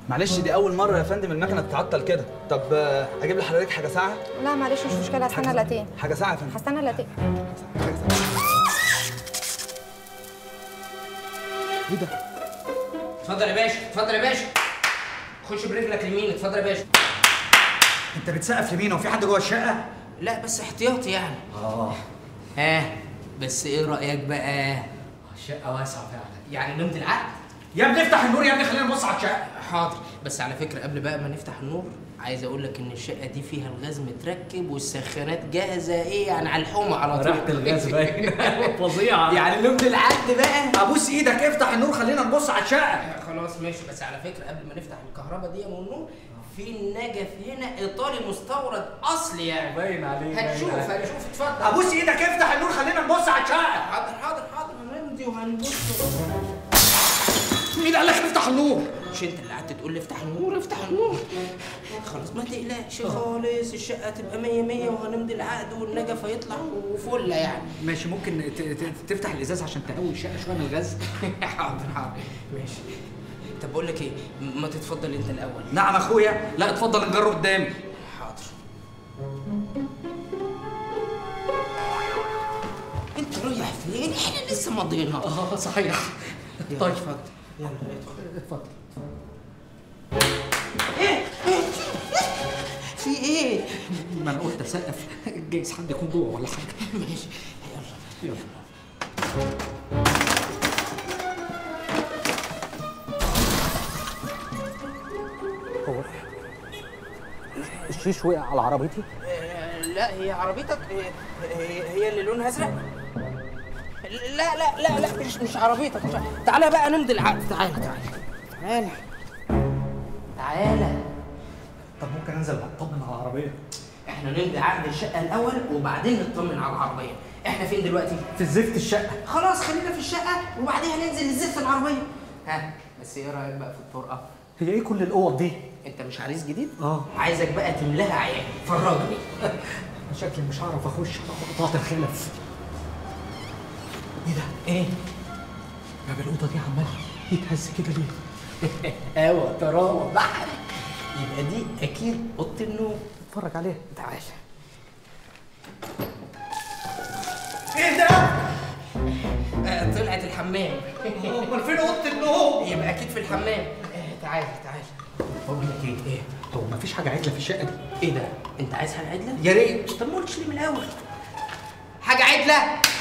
معلش دي اول مره يا فندم المكنه تتعطل كده طب آه، اجيب لحضرتك حاجه ساعه لا معلش مش مشكله هستنى لاتين حاجه ساعه يا فندم هستنى لاتين حاجه ساعه ايه ده اتفضل يا باشا اتفضل يا باشا خش برجلك اليمين اتفضل يا باشا انت بتسقف لمين هو في حد جوه الشقه لا بس احتياطي يعني اه ها بس ايه رايك بقى الشقه واسعه فعلا يعني نمت العقد يا ابني افتح النور يا ابني خلينا نبص على الشقه حاضر بس على فكره قبل بقى ما نفتح النور عايز اقول لك ان الشقه دي فيها الغاز متركب والسخانات جاهزه ايه يعني على الحومه على طول ريحه الغاز باين فظيعه يعني نمت العقد بقى ابوس ايدك افتح النور خلينا نبص على الشقه خلاص ماشي بس على فكره قبل ما نفتح الكهرباء دي والنور في نجف هنا ايطالي مستورد اصلي يعني باين عليه هتشوف هتشوف اتفضل ابوس ايدك افتح النور خلينا نبص على الشقه حاضر حاضر حاضر هنمضي وهنبص مين قال لك افتح النور مش انت اللي قعدت تقول لي افتح النور افتح النور خلاص ما تقلقش خالص الشقه تبقى مية مية وهنمضي العقد والنجف هيطلع وفله يعني ماشي ممكن ت- ت- تفتح الازاز عشان تقوي الشقه شويه من الغاز حاضر حاضر ماشي طب بقول لك ايه ما تتفضل انت الاول نعم اخويا لا اتفضل نجرب قدامي حاضر انت رايح فين احنا لسه ماضيينها اه صحيح طيب اتفضل يلا ادخل اتفضل ايه إيه؟ في ايه ما انا قلت اسقف جايز حد يكون جوه ولا حاجه ماشي يلا يلا هو الشيش وقع على عربيتي آه، لا هي عربيتك آه، هي هي اللي لونها ازرق لا لا لا لا مش مش عربيتك مش عربيتك. تعالى بقى نمضي العقد تعالى تعالى تعالى تعالى طب ممكن انزل اطمن على العربيه احنا نمضي عقد الشقه الاول وبعدين نطمن على العربيه احنا فين دلوقتي في زفت الشقه خلاص خلينا في الشقه وبعدين هننزل نزف العربيه ها بس ايه رايك بقى في الطرقه هي ايه كل الاوض دي انت مش عريس جديد اه عايزك بقى تملاها عيال فرجني شكلي مش هعرف اخش على قطاعة الخلف ايه ده ايه باب الاوضه دي عمال يتهز كده ليه ايوه تراوح بحر يبقى دي اكيد اوضه النوم اتفرج عليها تعالى ايه ده آه طلعت الحمام امال فين اوضه النوم يبقى اكيد في الحمام آه تعالى تعالى بقول لك ايه ايه هو مفيش حاجه عدله في الشقه دي ايه ده انت عايز حاجه عدله يا ريت طب ما قلتش ليه من الاول حاجه عدله